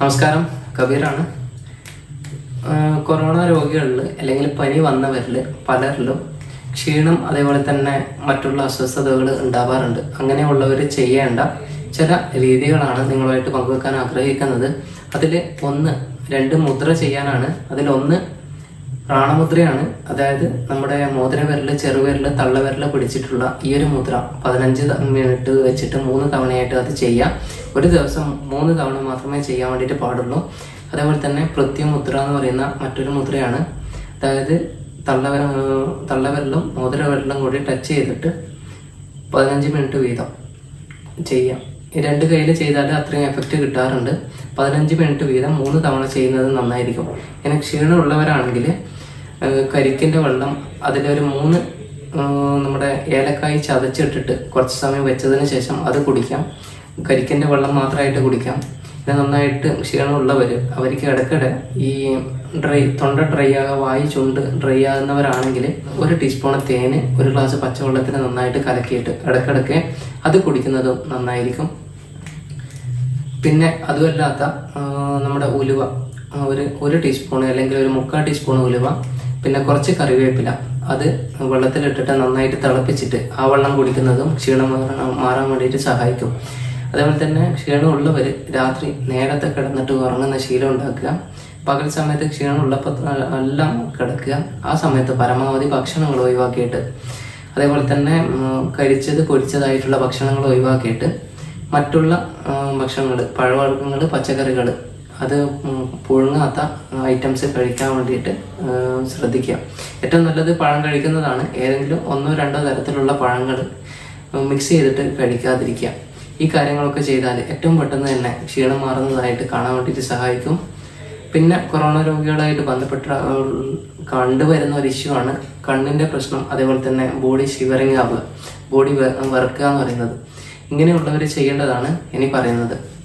നമസ്കാരം കബീറാണ് ആ, കൊറോണ രോഗികളിൽ അല്ലെങ്കിൽ പനി വന്നവരിൽ പലരിലും ക്ഷീണം അതേപോലെ തന്നെ മറ്റുള്ള അസ്വസ്ഥതകൾ ഉണ്ടാവാറുണ്ട് അങ്ങനെയുള്ളവർ ചെയ്യേണ്ട ചില രീതികളാണ് നിങ്ങളുമായിട്ട് പങ്കുവെക്കാൻ ആഗ്രഹിക്കുന്നത് അതിൽ ഒന്ന് രണ്ട് മുദ്ര ചെയ്യാനാണ് അതിലൊന്ന് പ്രാണമുദ്രയാണ് അതായത് നമ്മുടെ മോതിരവിരൽ ചെറുവിരൽ തള്ളവിരൽ പിടിച്ചിട്ടുള്ള ഈ ഒരു മുദ്ര പതിനഞ്ച് ത- മിനിറ്റ് വെച്ചിട്ട് മൂന്ന് തവണയായിട്ട് അത് ചെയ്യാം ഒരു ദിവസം മൂന്ന് തവണ മാത്രമേ ചെയ്യാൻ വേണ്ടിയിട്ട് പാടുള്ളൂ അതേപോലെ തന്നെ പ്രത്യുമുദ്ര എന്ന് പറയുന്ന മറ്റൊരു മുദ്രയാണ് അതായത് തള്ളവിര തള്ളവിരലും മോതിരവിരലും കൂടി ടച്ച് ചെയ്തിട്ട് പതിനഞ്ച് മിനിറ്റ് വീതം ചെയ്യാം ഈ രണ്ട് കയ്യിൽ ചെയ്താൽ അത്രയും എഫക്റ്റ് കിട്ടാറുണ്ട് പതിനഞ്ച് മിനിറ്റ് വീതം മൂന്ന് തവണ ചെയ്യുന്നത് നന്നായിരിക്കും ഇങ്ങനെ ക്ഷീണമുള്ളവരാണെങ്കിൽ കരിക്കിൻ്റെ വെള്ളം അതിലൊരു മൂന്ന് ആ, നമ്മുടെ ഏലക്കായി ചതച്ചിട്ടിട്ട് കുറച്ച് സമയം വെച്ചതിന് ശേഷം അത് കുടിക്കാം കരിക്കിൻ്റെ വെള്ളം മാത്രമായിട്ട് കുടിക്കാം പിന്നെ നന്നായിട്ട് ക്ഷീണമുള്ളവർ അവർക്ക് ഇടയ്ക്കിടെ ഈ ഡ്രൈ തൊണ്ട ഡ്രൈ ആകാൻ വായി ചുണ്ട് ഡ്രൈ ആകുന്നവരാണെങ്കിൽ ഒരു ടീസ്പൂൺ തേന് ഒരു ഗ്ലാസ് പച്ചവെള്ളത്തിന് നന്നായിട്ട് കലക്കിയിട്ട് ഇടയ്ക്കിടയ്ക്ക് അത് കുടിക്കുന്നതും നന്നായിരിക്കും പിന്നെ അതുമല്ലാത്ത ആ, നമ്മുടെ ഉലുവ ആ, ഒരു ഒരു ടീസ്പൂൺ അല്ലെങ്കിൽ ഒരു മുക്കാൽ ടീസ്പൂൺ ഉലുവ പിന്നെ കുറച്ച് കറിവേപ്പില അത് വെള്ളത്തിലിട്ടിട്ട് നന്നായിട്ട് തിളപ്പിച്ചിട്ട് ആ വെള്ളം കുടിക്കുന്നതും ക്ഷീണം മാറാൻ മാറാൻ വേണ്ടിയിട്ട് സഹായിക്കും അതേപോലെ തന്നെ ക്ഷീണമുള്ളവർ രാത്രി നേരത്തെ കിടന്നിട്ട് ഉറങ്ങുന്ന ശീലം ഉണ്ടാക്കുക പകൽ സമയത്ത് ക്ഷീണമുള്ളപ്പോൾ എല്ലാം കിടക്കുക ആ സമയത്ത് പരമാവധി ഭക്ഷണങ്ങൾ ഒഴിവാക്കിയിട്ട് അതേപോലെ തന്നെ കരിച്ചത് പൊരിച്ചതായിട്ടുള്ള ഭക്ഷണങ്ങൾ ഒഴിവാക്കിയിട്ട് മറ്റുള്ള ഭക്ഷണങ്ങൾ പഴവർഗ്ഗങ്ങൾ പച്ചക്കറികൾ അത് ഉം, പുഴുങ്ങാത്ത ഐറ്റംസ് കഴിക്കാൻ വേണ്ടിയിട്ട് ആ, ശ്രദ്ധിക്കുക ഏറ്റവും നല്ലത് പഴം കഴിക്കുന്നതാണ് ഏതെങ്കിലും ഒന്നോ രണ്ടോ തരത്തിലുള്ള പഴങ്ങൾ മിക്സ് ചെയ്തിട്ട് കഴിക്കാതിരിക്കുക ഈ കാര്യങ്ങളൊക്കെ ചെയ്താൽ ഏറ്റവും പെട്ടെന്ന് തന്നെ ക്ഷീണം മാറുന്നതായിട്ട് കാണാൻ വേണ്ടിയിട്ട് സഹായിക്കും പിന്നെ കൊറോണ രോഗികളായിട്ട് ബന്ധപ്പെട്ട ആ, കണ്ടുവരുന്ന ഒരു ഇഷ്യൂ ആണ് കണ്ണിന്റെ പ്രശ്നം അതേപോലെ തന്നെ ബോഡി ഷിവറിങ് ആവുക ബോഡി വിറക്കുക എന്ന് പറയുന്നത് ഇങ്ങനെയുള്ളവർ ചെയ്യേണ്ടതാണ് ഇനി പറയുന്നത്